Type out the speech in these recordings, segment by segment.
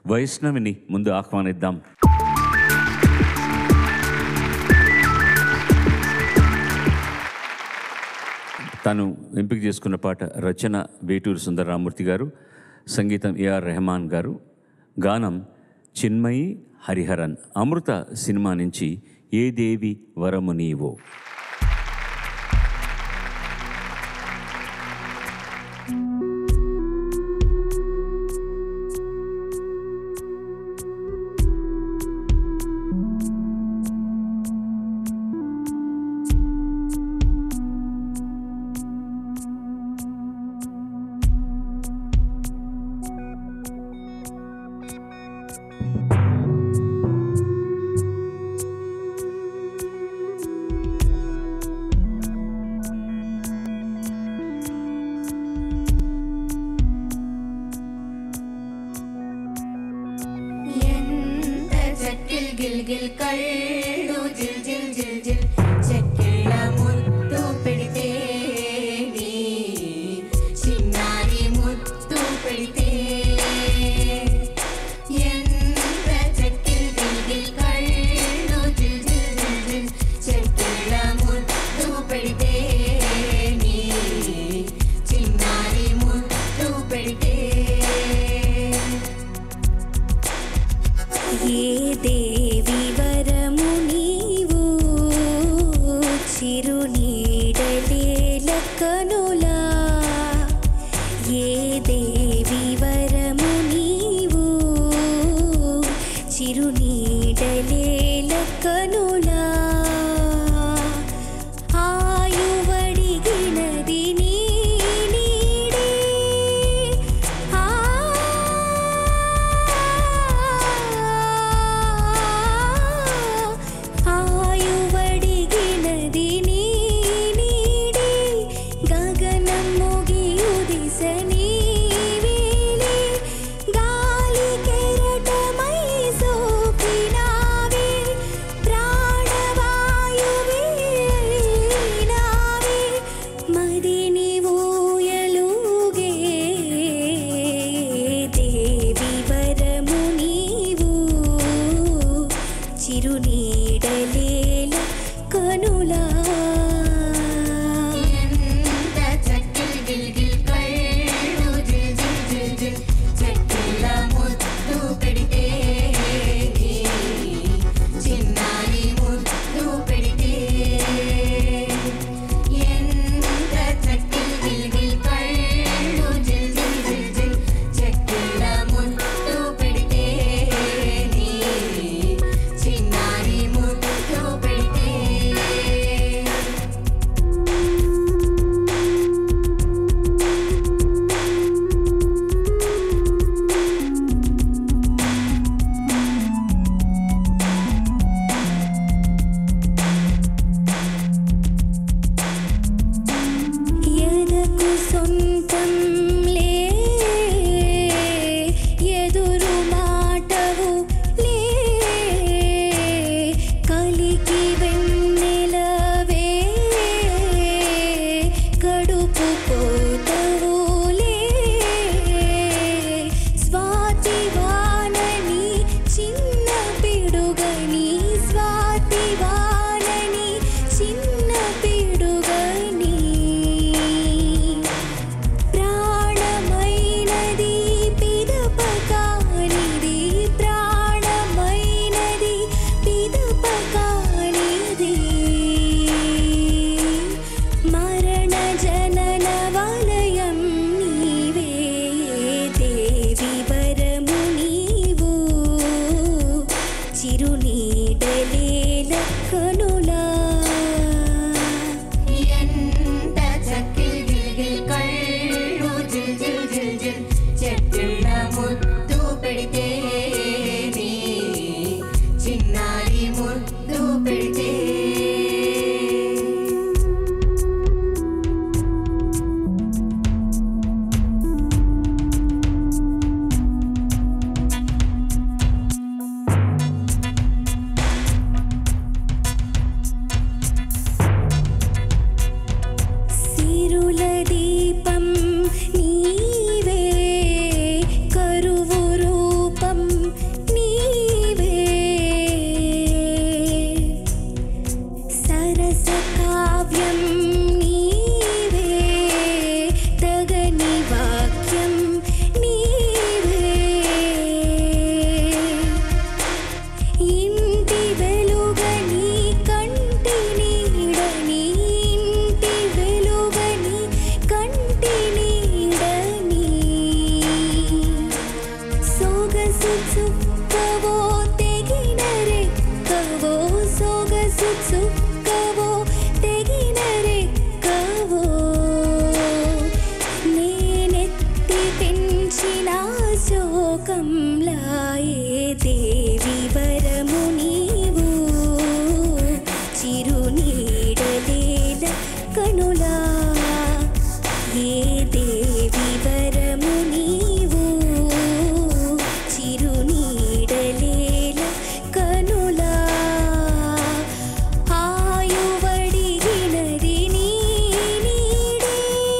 వైష్ణవిని ముందు ఆహ్వానిద్దాం తను ఎంపిక చేసుకున్న పాట రచన వేటూరు సుందరరామూర్తి గారు సంగీతం ఏఆర్ రెహమాన్ గారు గానం చిన్మయి హరిహరన్ అమృత సినిమా నుంచి ఏ దేవి వరము నీవో ఎంత చక్కిల్ గిల్ గిల్ కళ్ళు జిల్ జిల్ జిల్ జిల్ చెక్కిళ్ళ ముద్దు పెడితే నీ చిన్నారి ముద్దు పెడితే ఎంత చక్కిల్ గిల్ గిల్ కళ్ళు జిల్ జిల్ జిల్ జిల్ చెక్కిళ్ళ ముద్దు పెడితే నీ చిన్నారి ముద్దు పెడితే ఏ దేవి వరము నీవు చిరునీడలేల కనులా ఏ దేవి వరము నీవు చిరునీడలేల కనులా ఆయువడిగినది నీ నీడే ఆ ಸುಕ್ಕವೋ ತೆಗಿನ ರೆಕ್ಕವೋ ಸೊಗಸು ಸುಕ್ಕವೋ ತೆಗಿನ ರೆಕ್ಕವೋ నేనెత్తి పెంచిన శోకంలాయే దేవి వరము నీవు చిరునీడలేల కనులా ఏ దేవి వరము నీవు చిరునీడలేల కనులా ఆయువడిగినది నీ నీడే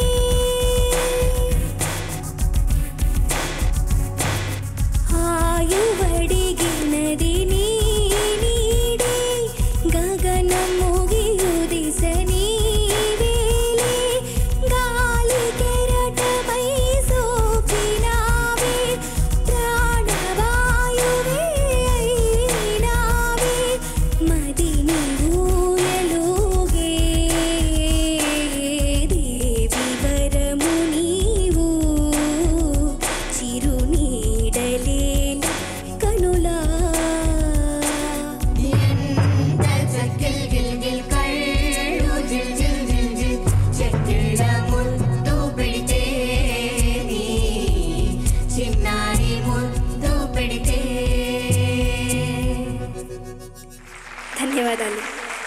ఆయువడిగినది నీ నీడే గగనం ముగియుదిస నీవేలే గాలి కెరటమై సోకినావే ప్రాణవాయువే అయినావే మదిని ఊయలుగే దేవి వరము నీవు చిరునీడలేల కనులా ఎంత చక్కిల్ గిల్గిల్ కళ్ళు జిల్ జిల్ జిల్ జిల్ చెక్కిళ్ళ ముద్దు పెడితే నీ చిన్నారి ముద్దు పెడితే ధన్యవాదాలు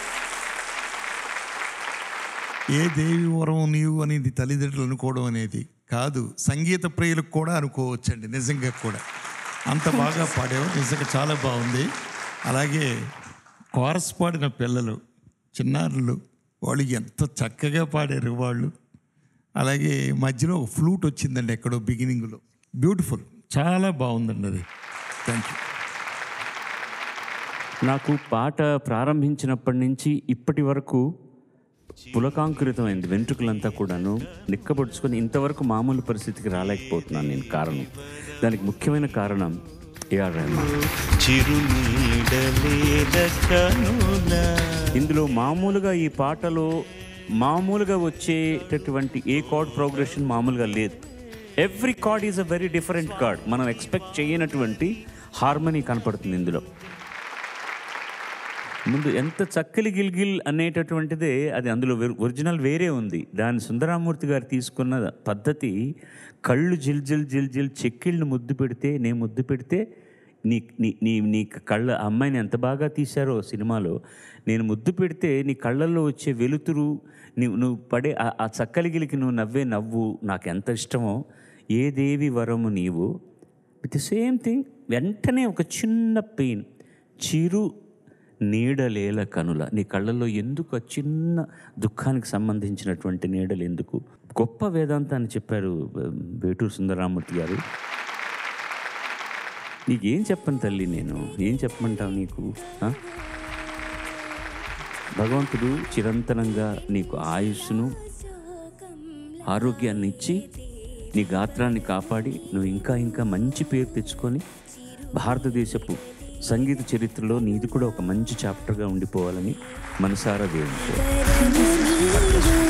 ఏ దేవి వరం నీవు అనేది తల్లిదండ్రులు అనుకోవడం అనేది కాదు సంగీత ప్రియులకు కూడా అనుకోవచ్చండి నిజంగా కూడా అంత బాగా పాడావు నిజంగా చాలా బాగుంది అలాగే కోరస్ పాడిన పిల్లలు చిన్నారులు వాళ్ళు ఎంత చక్కగా పాడారు వాళ్ళు అలాగే మధ్యలో ఒక ఫ్లూట్ వచ్చిందండి ఎక్కడో బిగినింగ్లో బ్యూటిఫుల్ చాలా బాగుందండి అది థ్యాంక్ యూ నాకు పాట ప్రారంభించినప్పటి నుంచి ఇప్పటి వరకు పులకాంకురితమైంది వెంట్రుకలంతా కూడాను నిక్కబొడుచుకొని ఇంతవరకు మామూలు పరిస్థితికి రాలేకపోతున్నాను నేను కారణం దానికి ముఖ్యమైన కారణం ఏఆర్ రెహమాన్ చిరునీడలేద కనుల ఇందులో మామూలుగా ఈ పాటలో మామూలుగా వచ్చేటటువంటి ఏ కార్డ్ ప్రోగ్రెషన్ మామూలుగా లేదు every card is a very different card మనం ఎక్స్పెక్ట్ చేయనటువంటి హార్మనీ కనపడుతుంది ఇందులో ముందు ఎంత చక్కలి గిల్గిల్ అనేటటువంటిదే అది అందులో వెర్- ఒరిజినల్ వేరే ఉంది దాని సుందరామూర్తి గారు తీసుకున్న పద్ధతి కళ్ళు జిల్ జిల్ జిల్ జిల్ చెక్కిళ్ళను ముద్దు పెడితే నేను ముద్దు పెడితే నీ నీ నీ నీ కళ్ళ ఆ అమ్మాయిని ఎంత బాగా తీశారో సినిమాలో నేను ముద్దు పెడితే నీ కళ్ళల్లో వచ్చే వెలుతురు నువ్వు నువ్వు పడే ఆ- ఆ చక్కలిగిలికి నువ్వు నవ్వే నవ్వు నాకు ఎంత ఇష్టమో ఏ దేవి వరము నీవు విత్ ది సేమ్ థింగ్ వెంటనే ఒక చిన్న పెయిన్ చిరు నీడలేల కనుల నీ కళ్ళల్లో ఎందుకు ఆ చిన్న దుఃఖానికి సంబంధించినటువంటి నీడలు ఎందుకు గొప్ప వేదాంతాన్ని చెప్పారు బ- వేటూరు సుందరరామూర్తి గారు నీకేం చెప్పను తల్లి నేను ఏం చెప్పమంటావు నీకు ఆ? భగవంతుడు చిరంతనంగా నీకు ఆయుస్సును ఆరోగ్యాన్ని ఇచ్చి నీ గాత్రాన్ని కాపాడి నువ్వు ఇంకా ఇంకా మంచి పేరు తెచ్చుకొని భారతదేశపు సంగీత చరిత్రలో నీది కూడా ఒక మంచి చాప్టర్గా ఉండిపోవాలని మనసారా దేవుని వరము నీవు